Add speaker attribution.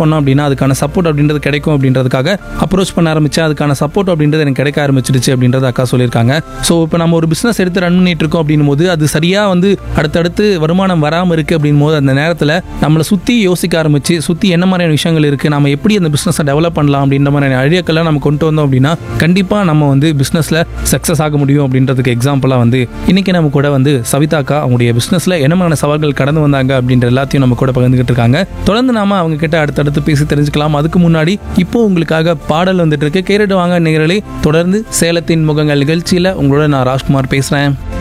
Speaker 1: பண்ணோம் அப்படின்னா அதுக்கான சப்போர்ட் அப்படின்றது கிடைக்கும் அப்படின்றதுக்காக அப்ரோச் பண்ண ஆரம்பிச்சேன் அதுக்கான சப்போர்ட் அப்படின்றது எனக்கு கிடைக்க ஆரம்பிச்சிடுச்சு அப்படின்றத அக்கா சொல்லியிருக்காங்க ஸோ இப்போ நம்ம ஒரு பிஸ்னஸ் எடுத்து ரன் பண்ணிட்டு இருக்கோம் அப்படின்னும் போது அது சரியாக வந்து அடுத்தடுத்து வருமானம் வராமல் இருக்குது அப்படின்னும் போது அந்த நேரத்தில் நம்மளை சுற்றி யோசிக்க ஆரம்பிச்சு சுற்றி என்ன மாதிரியான விஷயங்கள் இருக்குது நம்ம எப்படி அந்த பிஸ்னஸை டெவலப் பண்ணலாம் அப்படின்ற மாதிரியான ஐடியாக்கெல்லாம் நம்ம கொண்டு வந்தோம் அப்படின்னா கண்டிப்பாக நம்ம வந்து பிஸ்னஸில் சக்ஸஸ் ஆக முடியும் அப்படின்றதுக்கு எக்ஸாம்பிளாக வந்து இன்னைக்கு நம்ம கூட வந்து சவிதாக்கா அவங்களுடைய பிஸ்னஸில் என்ன மாதிரியான சவால்கள் கடந்து வந்தாங்க அப்படின்ற எல்லாத்தையும் நம்ம கூட பகிர்ந்துகிட்டு இருக்காங்க தொடர்ந்து நாம அவங்க கிட்ட அடுத்தடுத்து பேசி தெரிஞ்சுக்கலாம் அதுக்கு முன்னாடி இப்போ உங்களுக்காக பாடல் வந்துட்டு இருக்கு கேட்டுட்டு வாங்க நேரலை தொடர்ந்து சேலத்தின் முகங்கள் நிகழ்ச்சியில் உங்களோட நான் ராஜ்குமார் பேசுகிறேன்